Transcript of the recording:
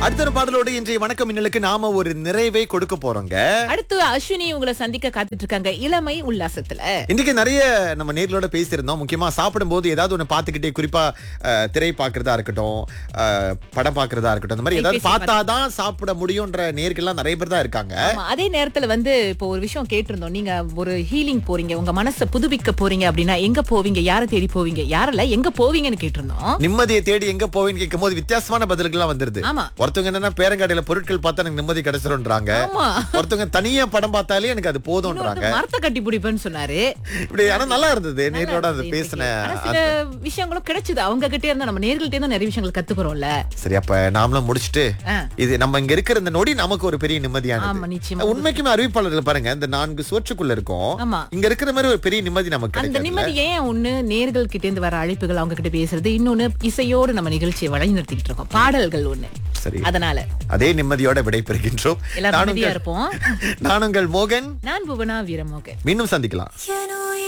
அடுத்த ஒரு பாடலோடு இன்றைய வணக்கம் மின்னலுக்கு நாம ஒரு நிறைவை கொடுக்க போறோங்க அடுத்து அஸ்வினி உங்களை சந்திக்க காத்துட்டு இருக்காங்க இளமை உல்லாசத்துல இன்றைக்கு நிறைய நம்ம நேர்களோட பேசியிருந்தோம் முக்கியமா சாப்பிடும்போது ஏதாவது ஒண்ணு பார்த்துக்கிட்டே குறிப்பா அஹ், திரை பார்க்கறதா இருக்கட்டும் அஹ், படம் பார்க்கறதா இருக்கட்டும் அந்த மாதிரி ஏதாவது கைபேசி பார்த்தாதான் சாப்பிட முடியும்ன்ற நேர்கள்லாம் நிறைய பேர் தான் இருக்காங்க ஆமா, அதே நேரத்துல வந்து இப்போ ஒரு விஷயம் கேட்டிருந்தோம் நீங்க ஒரு ஹீலிங் போறீங்க உங்க மனசை புதுப்பிக்க போறீங்க அப்படின்னா எங்க போவீங்க யாரை தேடி போவீங்க யாரல எங்க போவீங்கன்னு கேட்டிருந்தோம் நிம்மதியை தேடி எங்க போவேன்னு கேட்கும் போது வித்தியாசமான பதில்கள்லாம் வந்துருது ஆமா ஒருத்தவங்க என்னன்னா பேரங்காடியில பொருட்கள் பார்த்தா எனக்கு நிம்மதி கிடைச்சிரும்ன்றாங்க ஆமா ஒருத்தவங்க தனியா படம் பார்த்தாலே எனக்கு அது போதும்ன்றாங்க இன்னொருத்தர் மரத்தை கட்டி பிடிப்பேன்னு சொன்னாரு இப்படி ஆனா நல்லா இருந்தது நேர்களோட அந்த இருந்துச்சு பேசின ஆனா சில விஷயங்களும் கிடைச்சது அவங்க கிட்டே இருந்தா நம்ம நேர்கள்ட்ட இருந்து நிறைய விஷயங்கள் கத்துக்கிறோம்ல சரி அப்ப நாமளும் முடிச்சிட்டு ஆ. இது நம்ம இங்க இருக்கிற இந்த நொடி நமக்கு ஒரு பெரிய ஆமா நிம்மதியானது நிச்சயமா உண்மைக்குமே அறிவிப்பாளர்கள் பாருங்க இந்த நான்கு சுவற்றுக்குள்ள இருக்கும் ஆமா இங்க இருக்கிற மாதிரி ஒரு பெரிய நிம்மதி நமக்கு அந்த கிடைக்கும் நிம்மதி ஏன் ஒண்ணு நேர்கள் கிட்ட இருந்து வர அழைப்புகள் அவங்க கிட்ட பேசுறது இன்னொன்னு இசையோடு நம்ம நிகழ்ச்சியை வழி நிறுத்திட்டு இருக்கோம் பாடல்கள் ஒண்ணு சரி அதனால அதே நிம்மதியோட விடைபெறுகின்றோம் எல்லாரும் நான் அமைதியா உங்கள்- இருப்போம் நான் உங்கள் மோகன் நான் புவனா வீரமோகன் மீண்டும் சந்திக்கலாம் ஏனோ